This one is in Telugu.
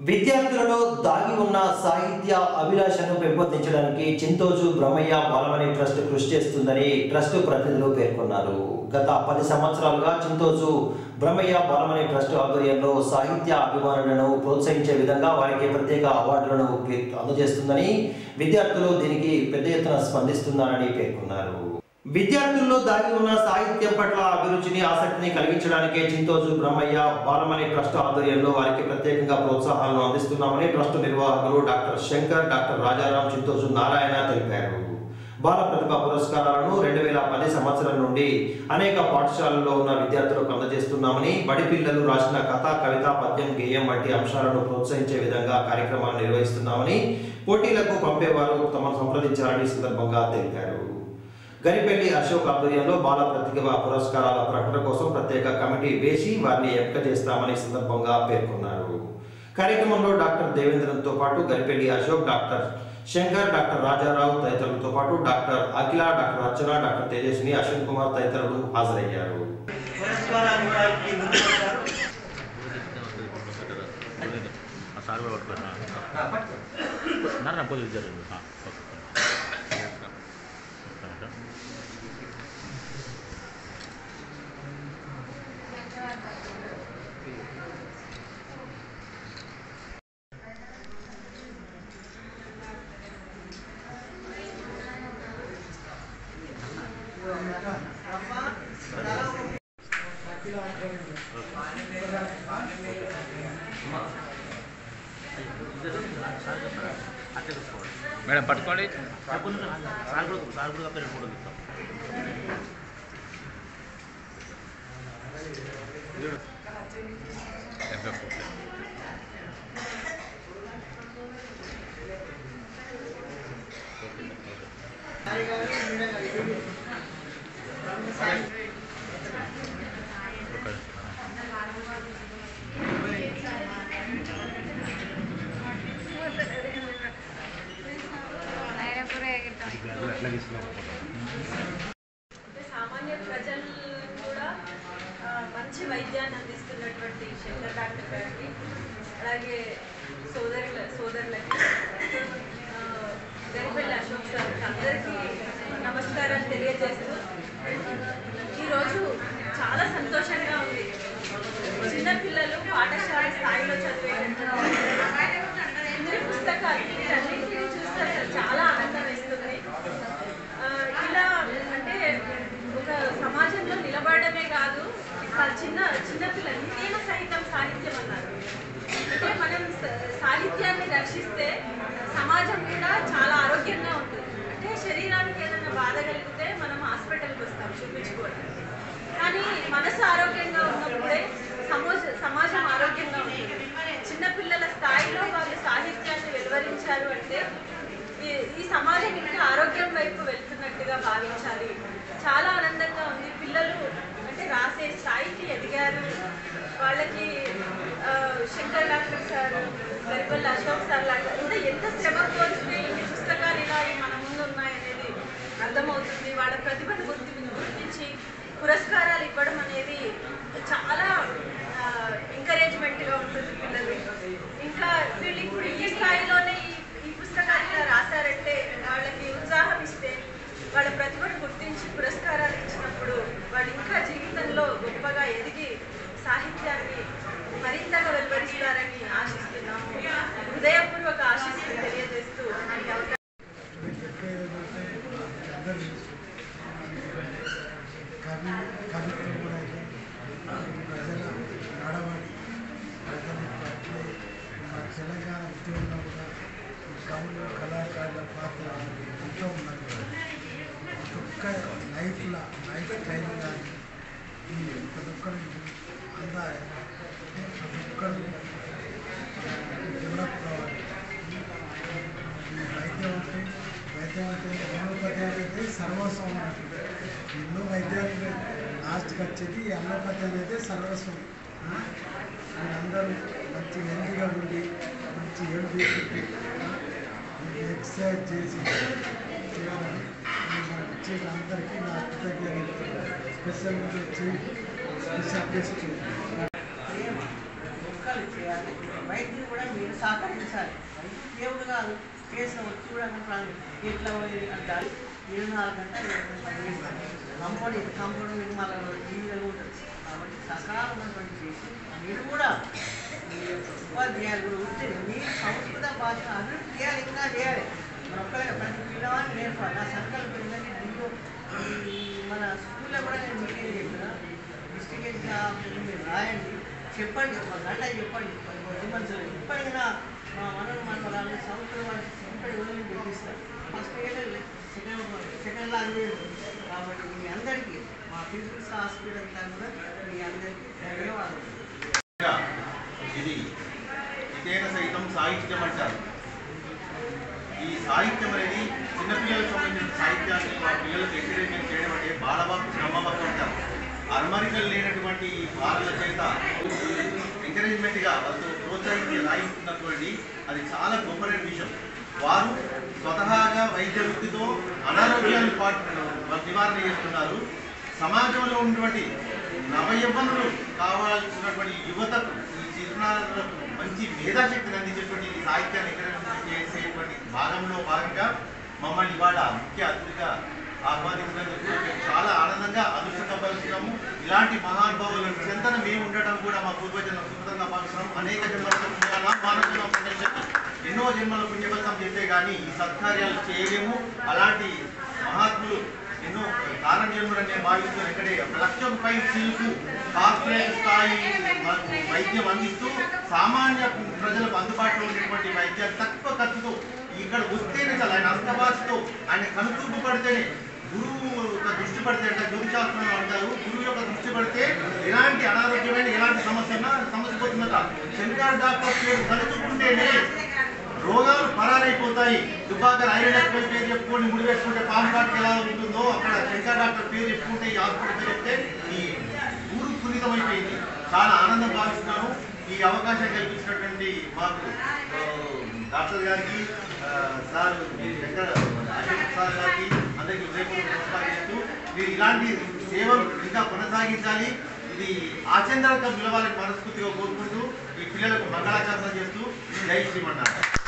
విద్యార్థులలో దాగి ఉన్న సాహిత్య అభిలాషను పెంపొందించడానికి చింతోజు బ్రహ్మయ్య బాలమణి ట్రస్ట్ కృషి చేస్తుందని ట్రస్ట్ ప్రతినిధులు పేర్కొన్నారు గత పది సంవత్సరాలుగా చింతోజు బ్రహ్మయ్య బాలమణి ట్రస్ట్ ఆధ్వర్యంలో సాహిత్య అభిమానులను ప్రోత్సహించే విధంగా వారికి ప్రత్యేక అవార్డులను అందజేస్తుందని విద్యార్థులు దీనికి పెద్ద ఎత్తున స్పందిస్తున్నారని పేర్కొన్నారు విద్యార్థుల్లో దాగి ఉన్న సాహిత్యం పట్ల అభిరుచిని ఆసక్తిని కలిగించడానికే చింతోజు బ్రహ్మయ్య బాలమణి ట్రస్ట్ ఆధ్వర్యంలో వారికి ప్రత్యేకంగా ప్రోత్సాహాలను అందిస్తున్నామని ట్రస్ట్ నిర్వాహకులు డాక్టర్ శంకర్ డాక్టర్ రాజారాం చింతోజు నారాయణ తెలిపారు బాల ప్రతిభ పురస్కారాలను రెండు వేల పది సంవత్సరం నుండి అనేక పాఠశాలల్లో ఉన్న విద్యార్థులకు అందజేస్తున్నామని బడి పిల్లలు రాసిన కథ కవిత పద్యం గేయం వంటి అంశాలను ప్రోత్సహించే విధంగా కార్యక్రమాలు నిర్వహిస్తున్నామని పోటీలకు పంపేవారు తమను సంప్రదించాలని ఈ సందర్భంగా తెలిపారు గరిపెల్లి అశోక్ ఆధ్వర్యంలో బాల ప్రతిభ పురస్కారాల ప్రకటన కోసం ప్రత్యేక కమిటీ వేసి వారిని ఎంపిక చేస్తామని ఈ సందర్భంగా పేర్కొన్నారు కార్యక్రమంలో డాక్టర్ దేవేంద్రన్తో పాటు గరిపెల్లి అశోక్ డాక్టర్ శంకర్ డాక్టర్ రాజారావు తదితరులతో పాటు doctor Akhila doctor Archana doctor Tejaswini Ashwin Kumar తదితరులు హాజరయ్యారు ఆ సార్ కూడా పట్టుకోండి నా పోలీస్ జరిగింది మేడం పట్టుకోండి సార్ కూడా సార్ కూడా పేరు కూడా ఇస్తాం అంటే సామాన్య ప్రజలు కూడా ఆ, మంచి వైద్యాన్ని అందిస్తున్నటువంటి శంకర్ డాక్టర్ గారికి అలాగే సోదరుల సోదరులకి ఆ, గరిపెల్లి అశోక్ సార్ అందరికీ నమస్కారాలు తెలియజేస్తూ ఈరోజు చాలా సంతోషంగా ఉంది చిన్నపిల్లలు పాఠశాల స్థాయిలో చదివేటటువంటి ఇంద్రి పుస్తకాలు వీటన్నింటినీ చూస్తే అసలు చాలా ఆనందం వేస్తుంది ఆ, ఇలా అంటే ఒక సమాజంలో నిలబడమే కాదు ఇట్లా చిన్న చిన్నపిల్లలు నేను సహితం సాహిత్యం అన్నారు అంటే మనం స- సాహిత్యాన్ని రక్షిస్తే సమాజం కూడా చాలా ఆరోగ్యంగా ఉంటుంది అంటే శరీరానికి ఏదైనా బాధ కలిగితే మనం హాస్పిటల్కి వస్తాం చూపించుకోవడానికి కానీ మనసు ఆరోగ్యంగా ఉన్నప్పుడే సమాజ సమాజం ఆరోగ్యంగా ఉంటుంది చిన్నపిల్లల స్థాయిలో వాళ్ళు సాహిత్యాన్ని వెలువరించారు అంటే ఈ ఈ సమాజం ఇంకా ఆరోగ్యం వైపు వెళ్తున్నట్టుగా భావించాలి చాలా ఆనందంగా ఉంది పిల్లలు అంటే రాసే స్థాయికి ఎదిగారు వాళ్ళకి ఆ, Shankar doctor sir Garipalli Ashok sir లాగా ఇంకా ఎంత శ్రమ కోల్చి ఈ పుస్తకాలు ఇలా మన ముందు ఉన్నాయనేది అర్థమవుతుంది వాళ్ళ ప్రతిభను గుర్తి గుర్తించి పురస్కారాలు ఇవ్వడం అనేది చాలా ఎంకరేజ్మెంట్గా ఉంటుంది పిల్లలు ఇంకా వీళ్ళు ఇప్పుడు ఈ స్థాయిలోనే ఈ ఈ పుస్తకాలు ఇలా రాశారంటే వాళ్ళకి ఉత్సాహం ఇస్తే వాళ్ళ ప్రతిభను గుర్తించి పురస్కారాలు ఇచ్చినప్పుడు వాళ్ళు ఇంకా జీవితంలో గొప్పగా ఎదిగి సాహిత్యాన్ని మరింతగా వెలువరిస్తారని ఆశిస్తున్నాము హృదయపూర్వక ఆశిస్తూ తెలియజేస్తూ ఈ అవకాశం కవి కవిత్వం కూడా అయితే ప్రజల నడవడి ప్రజల పట్ల మన తెలంగాణ ఉద్యమంలో కూడా ఈ కవులు కళాకారుల పాత్ర ఎంతో ఉన్నది ప్రతి ఒక్క లైఫ్లో లైఫ్ స్టైల్ కానీ ఈ ప్రతి ఒక్కరి అందా ప్రతి ఒక్కరు డెవలప్ కావాలి ఈ వైద్యం అంటే వైద్యం అంటే హోమియోపతి అనేది సర్వస్వం అన్నట్టు ఎన్నో వైద్యాలు లాస్ట్కి వచ్చేది ఈ అలోపతి అనేది సర్వస్వం ఆ? మీరందరూ మంచి హెల్తీగా ఉండి మంచి హెల్త్ ఎక్సర్సైజ్ చేసి చేయాలని నేను మనకు వచ్చే అందరికీ నా కృతజ్ఞతలు స్పెషల్ వచ్చి స్పెషల్ గెస్ట్ ఒక్కలు చేయాలి ఉండాలి వైద్యులు కూడా మీరు సహకరించాలి వైద్యులు దేవుడు కాదు కేసులో వచ్చి కూడా ప్రాణం ఇట్లా పోయి అంటారు ఇరవై నాలుగు గంటలు పనిచేస్తారు కంపౌండ్ ఇది కంపౌండ్ మీకు మళ్ళీ జీవితంలో ఉంటుంది కాబట్టి సకాలమైనటువంటి చేసి మీరు కూడా మీ యొక్క ఉపాధ్యాయులు కూడా ఉంటుంది మీ సంస్కృత భాషను అభివృద్ధి చేయాలి ఇంకా చేయాలి మన ఒక్కరైనా ప్రతి పిల్లవాడిని నేర్పాలి నా సంకల్పం ఏంటంటే దీంట్లో ఈ మన స్కూల్లో కూడా నేను మీటింగ్ చెప్పిన డిస్ట్రిక్ట్ ఎగ్జామ్ మీరు రాయండి చెప్పండి ఒక గంట చెప్పండి మంచిగా ఇప్పటికైనా మా మనలు మన వాళ్ళు సంవత్సరం వాళ్ళు ఇప్పటి వదిలి పెట్టిస్తారు first year second second language కాబట్టి మీ అందరికీ మా ఫిజిక్స్ హాస్పిటల్ తరఫున మీ అందరికీ ధన్యవాదాలు ఇది ఇదేన సైతం సాహిత్యం అంటారు ఈ సాహిత్యం అనేది చిన్నపిల్లలకు సంబంధించిన సాహిత్యాన్ని మా పిల్లలకు ఎంకరేజ్మెంట్ చేయడం అంటే బాలబాబు బ్రహ్మబాబు అంటారు అరమరికలు లేనటువంటి బాలల చేత ఎంకరేజ్మెంట్గా వాళ్ళతో ప్రోత్సహించి రాయిస్తున్నటువంటి అది చాలా గొప్పమైన విషయం వారు స్వతహాగా వైద్య వృత్తితో అనారోగ్యాన్ని పాటు నివారణ చేస్తున్నారు సమాజంలో ఉన్నటువంటి నవయవ్వనులు కావాల్సినటువంటి యువతకు ఈ చిరునాలకు మంచి మేధాశక్తిని అందించేటువంటి ఈ సాహిత్యాన్ని ఎంకరేజ్ చేసేటువంటి భాగంలో భాగంగా మమ్మల్ని ఇవాళ ముఖ్య అతిథిగా ఆహ్వానించినందుకు మేము చాలా ఆనందంగా అదృష్టపరుస్తున్నాము ఇలాంటి మహానుభావుల చెంతన మేము ఉండటం కూడా మా పూర్వజన్మ సుఖంగా భావిస్తున్నాం అనేక జన్మల పుణ్యాల మానవ జన్మ పుణ్యం ఎన్నో జన్మల పుణ్యఫలం చేస్తే కానీ ఈ సత్కార్యాలు చేయలేము అలాంటి మహాత్ములు ఎన్నో కారణజన్ములని నేను భావిస్తూ ఇక్కడే ఒక లక్షం పై సీలకు కార్పొరేట్ స్థాయి మనకు వైద్యం అందిస్తూ సామాన్య ప్రజలకు అందుబాటులో ఉండేటువంటి వైద్యాలు తక్కువ ఖర్చుతో ఇక్కడ వస్తేనే చాలా ఆయన అస్తభాషతో ఆయన కనుచూపు పడితేనే గురువు యొక్క దృష్టి పడితే అంటే గురు శాస్త్రంలో అంటారు గురువు యొక్క దృష్టి పడితే ఎలాంటి అనారోగ్యమైన ఎలాంటి సమస్య ఉన్నా సమస్య పోతుందట శంకర్ డాక్టర్ పేరు తలుచుకుంటేనే రోగాలు పరారైపోతాయి దుబ్బాకర్ ఐరన్ ఎక్స్ప్రెస్ పేరు చెప్పుకొని ముడి వేసుకుంటే పాము కాటుకు ఎలా ఉంటుందో అక్కడ శంకర్ డాక్టర్ పేరు చెప్పుకుంటే ఈ హాస్పిటల్ పేరు చెప్తే ఈ ఊరు పునీతమైపోయింది చాలా ఆనందం భావిస్తున్నాను ఈ అవకాశం కల్పించినటువంటి మాకు ఆ, డాక్టర్ గారికి ఆ, సార్ మీ శంకర్ అశోక్ సార్ గారికి అందరికీ హృదయపూర్వక నమస్కారం చేస్తూ మీరు ఇలాంటి సేవలు ఇంకా కొనసాగించాలి ఇది ఆచంద్రంగా నిలవాలని మనస్ఫూర్తిగా కోరుకుంటూ ఈ పిల్లలకు మంగళాచరణ చేస్తూ జై శ్రీమన్నారాయణ